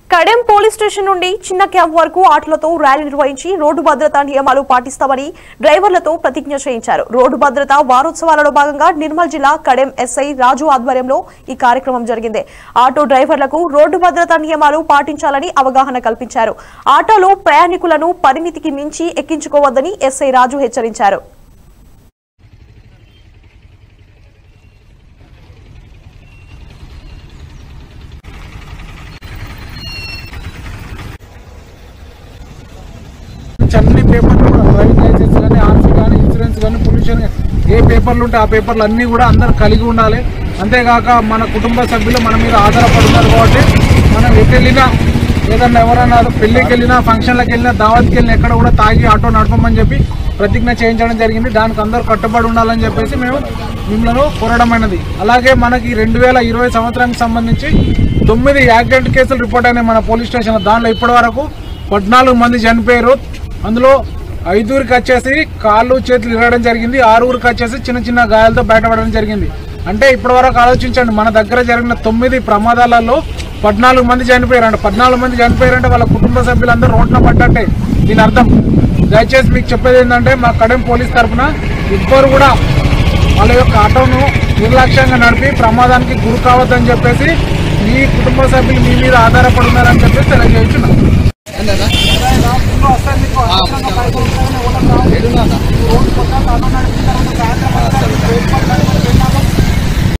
Kadem police station నుండి చిన్న camp వరకు ఆటలతో ర్యాలీ నిర్వహించి రోడ్డు భద్రతా నియమాలు పాటిస్తామని డ్రైవర్లతో ప్రతిజ్ఞ చేయించారు రోడ్డు భద్రత వారోత్సవాలలో భాగంగా నిర్మల్ జిల్లా కడెం ఎస్ఐ రాజు ఆధ్వర్యంలో ఈ కార్యక్రమం జరిగింది ఆటో డ్రైవర్లకు రోడ్డు భద్రతా నియమాలు పాటించాలని అవగాహన కల్పించారు ఆటోలో ప్రయాణికులను పరిమితికి మించి ఎక్కించుకోవద్దని ఎస్ఐ రాజు హెచ్చరించారు అన్ని పేపర్లు కూడా డ్రైవింగ్ లైసెన్స్ కానీ ఆర్సీ కానీ ఇన్సూరెన్స్ కానీ పొల్యూషన్ ఏ పేపర్లు ఉంటే ఆ పేపర్లు అన్నీ కూడా అందరు కలిగి ఉండాలి అంతేకాక మన కుటుంబ సభ్యులు మన మీద ఆధారపడి ఉన్నారు కాబట్టి మనం ఎటు వెళ్ళినా ఏదన్నా ఎవరన్నా పెళ్ళికి వెళ్ళినా ఫంక్షన్లకు వెళ్ళినా దావత్కి వెళ్ళినా ఎక్కడ కూడా తాగి ఆటో నడపమని చెప్పి ప్రతిజ్ఞ చేయించడం జరిగింది దానికి అందరూ కట్టుబడి ఉండాలని చెప్పేసి మేము మిమ్మల్ని కోరడమైనది అలాగే మనకి రెండు వేల ఇరవై సంవత్సరానికి సంబంధించి తొమ్మిది యాక్సిడెంట్ కేసులు రిపోర్ట్ అయినాయి మన పోలీస్ స్టేషన్ దానిలో ఇప్పటి వరకు పద్నాలుగు మంది చనిపోయారు అందులో ఐదుగురికి వచ్చేసి కాళ్ళు చేతులు ఇరగడం జరిగింది ఆరుగురికి వచ్చేసి చిన్న చిన్న గాయాలతో బయటపడడం జరిగింది అంటే ఇప్పటి వరకు ఆలోచించండి మన దగ్గర జరిగిన తొమ్మిది ప్రమాదాలలో పద్నాలుగు మంది చనిపోయారంట పద్నాలుగు మంది చనిపోయారంటే వాళ్ళ కుటుంబ సభ్యులందరూ రోడ్న పడ్డట్టే దీని అర్థం దయచేసి మీకు చెప్పేది ఏంటంటే మా కడెం పోలీస్ తరఫున ఇద్దరు కూడా వాళ్ళ యొక్క ఆటోను నిర్లక్ష్యంగా నడిపి ప్రమాదానికి గురి కావద్దని చెప్పేసి మీ కుటుంబ సభ్యులు మీ మీద ఆధారపడి ఉన్నారని చెప్పేసి తెలియజేస్తున్నాం ఏడున్నా రోడ్డు పక్కన ఆటో నడిపిన తర్వాత